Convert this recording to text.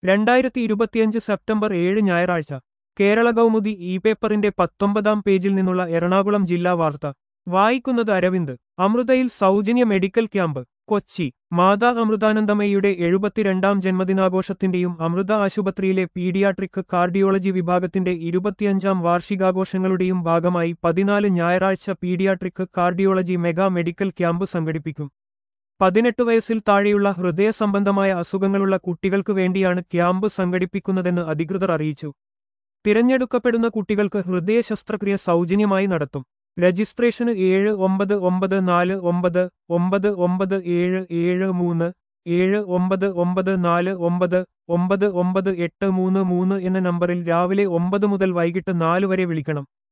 രണ്ടായിരത്തി ഇരുപത്തിയഞ്ച് സെപ്റ്റംബർ ഏഴ് ഞായറാഴ്ച കേരള കൗമുദി ഇ പേപ്പറിന്റെ പത്തൊമ്പതാം പേജിൽ നിന്നുള്ള എറണാകുളം ജില്ലാ വാർത്ത വായിക്കുന്നത് അരവിന്ദ് അമൃതയിൽ സൗജന്യ മെഡിക്കൽ ക്യാമ്പ് കൊച്ചി മാതാ അമൃതാനന്ദമയിയുടെ എഴുപത്തിരണ്ടാം ജന്മദിനാഘോഷത്തിന്റെയും അമൃത ആശുപത്രിയിലെ പീഡിയാട്രിക് കാർഡിയോളജി വിഭാഗത്തിന്റെ ഇരുപത്തിയഞ്ചാം വാർഷികാഘോഷങ്ങളുടെയും ഭാഗമായി പതിനാല് ഞായറാഴ്ച paediatric cardiology mega medical camp സംഘടിപ്പിക്കും പതിനെട്ട് വയസ്സിൽ താഴെയുള്ള ഹൃദയ സംബന്ധമായ അസുഖങ്ങളുള്ള കുട്ടികൾക്ക് വേണ്ടിയാണ് ക്യാമ്പ് സംഘടിപ്പിക്കുന്നതെന്ന് അധികൃതർ അറിയിച്ചു തിരഞ്ഞെടുക്കപ്പെടുന്ന കുട്ടികൾക്ക് ഹൃദയ ശസ്ത്രക്രിയ സൗജന്യമായി നടത്തും രജിസ്ട്രേഷന് ഏഴ് ഒമ്പത് ഒമ്പത് നാല് ഒമ്പത് ഒമ്പത് ഒമ്പത് ഏഴ് ഏഴ് മൂന്ന് ഏഴ് ഒമ്പത് ഒമ്പത് നാല് ഒമ്പത് ഒമ്പത് ഒമ്പത് എട്ട് മൂന്ന് മൂന്ന് എന്ന നമ്പറിൽ രാവിലെ ഒമ്പത് മുതൽ വൈകിട്ട് നാല് വരെ വിളിക്കണം